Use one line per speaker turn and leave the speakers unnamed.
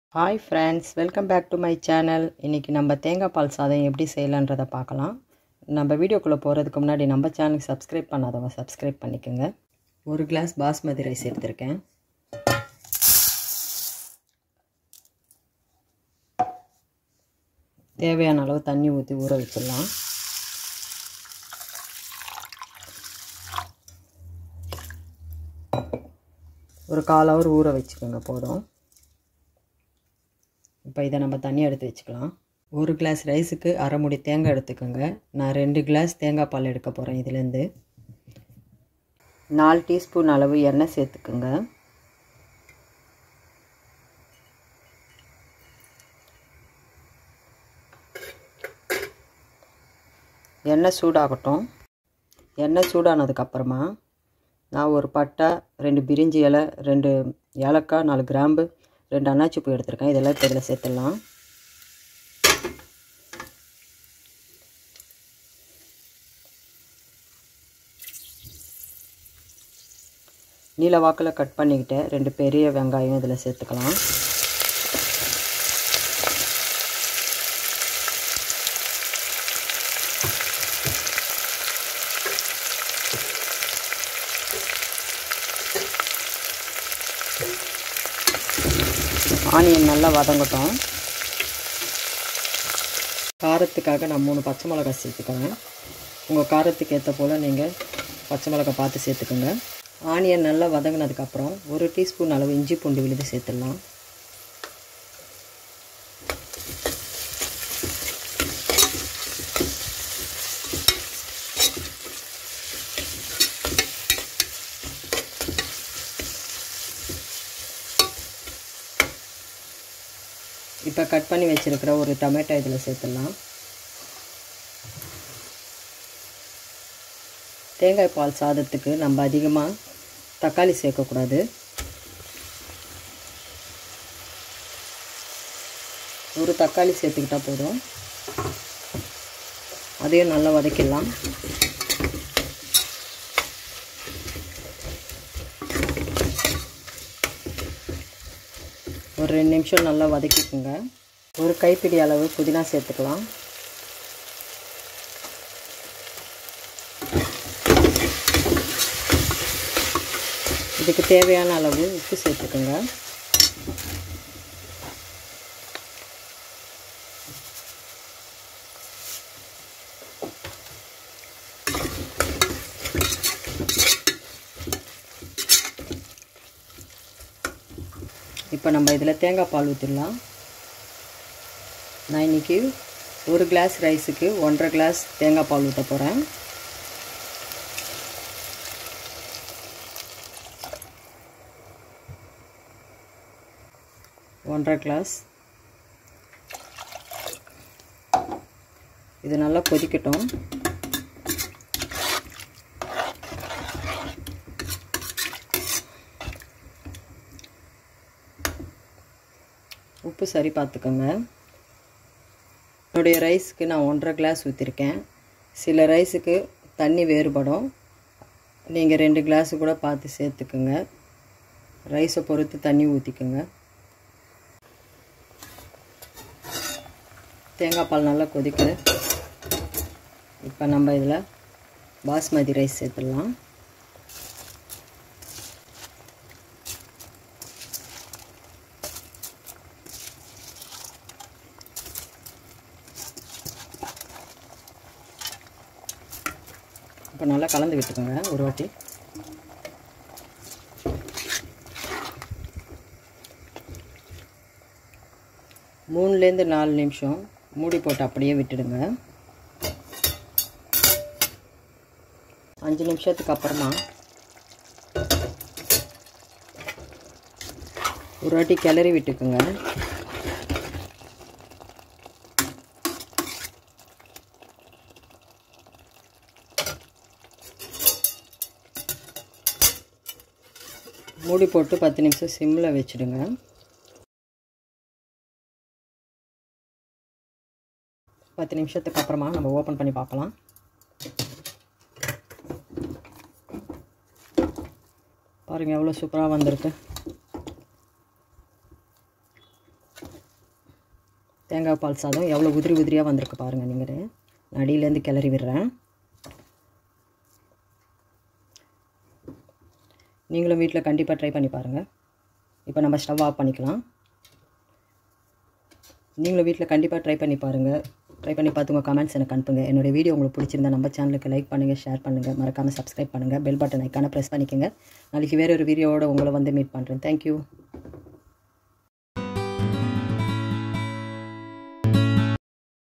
hi friends welcome back to my channel இன்றைக்கி நம்ம தேங்காய் பால் சாதம் எப்படி செய்யலான்றதை பார்க்கலாம் நம்ம வீடியோக்குள்ளே போகிறதுக்கு முன்னாடி நம்ம சேனலுக்கு சப்ஸ்கிரைப் பண்ணாதவங்க சப்ஸ்கிரைப் பண்ணிக்கோங்க ஒரு கிளாஸ் பாஸ்மதி ரைஸ் எடுத்திருக்கேன் தேவையான அளவு தண்ணி ஊற்றி ஊற வச்சிடலாம் ஒரு கால் ஹவர் ஊற வச்சுக்கோங்க போதும் இப்போ இதை நம்ம தனியாக எடுத்து வச்சுக்கலாம் ஒரு கிளாஸ் ரைஸுக்கு அரை முடி தேங்காய் எடுத்துக்கோங்க நான் ரெண்டு கிளாஸ் தேங்காய் பால் எடுக்க போகிறேன் இதுலேருந்து நாலு டீஸ்பூன் அளவு எண்ணெய் சேர்த்துக்குங்க எண்ணெய் சூடாகட்டும் எண்ணெய் சூடானதுக்கப்புறமா நான் ஒரு பட்டை ரெண்டு பிரிஞ்சி இலை ரெண்டு ஏலக்காய் நாலு கிராம்பு ரெண்டு அன்னாச்சி பூ எடுத்திருக்கேன் இதெல்லாம் இப்போ இதில் சேர்த்துடலாம் நீல வாக்கில் கட் பண்ணிக்கிட்டு ரெண்டு பெரிய வெங்காயம் இதில் சேர்த்துக்கலாம் ஆனியன் நல்லா வதங்கட்டும் காரத்துக்காக நான் மூணு பச்சை மிளகாய் சேர்த்துக்கிறேன் உங்கள் காரத்துக்கு ஏற்ற போல் நீங்கள் பச்சை மிளகாய் பார்த்து சேர்த்துக்கோங்க ஆனியன் நல்லா வதங்கினதுக்கப்புறம் ஒரு டீஸ்பூன் அளவு இஞ்சி பூண்டு விழுது சேர்த்துடலாம் இப்போ கட் பண்ணி வச்சுருக்கிற ஒரு டொமேட்டோ இதில் சேர்த்துடலாம் தேங்காய் பால் சாதத்துக்கு நம்ம அதிகமாக தக்காளி சேர்க்கக்கூடாது ஒரு தக்காளி சேர்த்துக்கிட்டால் போதும் அதையும் நல்லா வதக்கிடலாம் ஒரு ரெண்டு நிமிஷம் நல்லா வதக்கிக்கோங்க ஒரு கைப்பிடி அளவு புதினா சேர்த்துக்கலாம் இதுக்கு தேவையான அளவு உப்பு சேர்த்துக்கோங்க இப்போ நம்ம இதில் தேங்காய் பால் ஊற்றிடலாம் நான் இன்றைக்கி ஒரு கிளாஸ் ரைஸுக்கு ஒன்றரை கிளாஸ் தேங்காய் பால் ஊற்ற போகிறேன் ஒன்றரை கிளாஸ் இது நல்லா கொதிக்கட்டும் உப்பு சரி பார்த்துக்கோங்க என்னுடைய ரைஸுக்கு நான் ஒன்றரை கிளாஸ் ஊற்றிருக்கேன் சில ரைஸுக்கு தண்ணி வேறுபடும் நீங்கள் ரெண்டு கிளாஸு கூட பார்த்து சேர்த்துக்குங்க ரைஸை பொறுத்து தண்ணி ஊற்றிக்குங்க தேங்காய் பால் நல்லா கொதிக்குது இப்போ நம்ம இதில் பாஸ்மதி ரைஸ் சேர்த்துடலாம் இப்போ நல்லா கலந்து விட்டுக்கோங்க ஒரு வாட்டி மூணுலேருந்து நாலு நிமிஷம் மூடி போட்டு அப்படியே விட்டுடுங்க அஞ்சு நிமிஷத்துக்கு அப்புறமா ஒரு வாட்டி கிளறி விட்டுக்குங்க மூடி போட்டு பத்து நிமிஷம் சிம்மில் வச்சுடுங்க பத்து நிமிஷத்துக்கு அப்புறமா நம்ம ஓப்பன் பண்ணி பார்க்கலாம் பாருங்கள் எவ்வளோ சூப்பராக வந்திருக்கு தேங்காய் பால் சாதம் எவ்வளோ உதிரி உதிரியாக வந்திருக்கு பாருங்கள் நீங்கள் நான் அடியிலேருந்து கிளறி விடுறேன் நீங்களும் வீட்டில் கண்டிப்பாக ட்ரை பண்ணி பாருங்கள் இப்போ நம்ம ஸ்டவ் ஆஃப் பண்ணிக்கலாம் நீங்களும் வீட்டில் கண்டிப்பாக ட்ரை பண்ணி பாருங்கள் ட்ரை பண்ணி பார்த்து உங்கள் கமெண்ட்ஸ் எனக்கு அனுப்புங்க என்னோடய வீடியோ உங்களுக்கு பிடிச்சிருந்தா நம்ம சேனலுக்கு லைக் பண்ணுங்கள் ஷேர் பண்ணுங்கள் மறக்காமல் சப்ஸ்கிரைப் பண்ணுங்கள் பெல் பட்டன் ஐக்கானை ப்ரெஸ் பண்ணிக்கோங்க நாளைக்கு வேறு ஒரு வீடியோவோட உங்களை வந்து மீட் பண்ணுறேன் தேங்க்யூ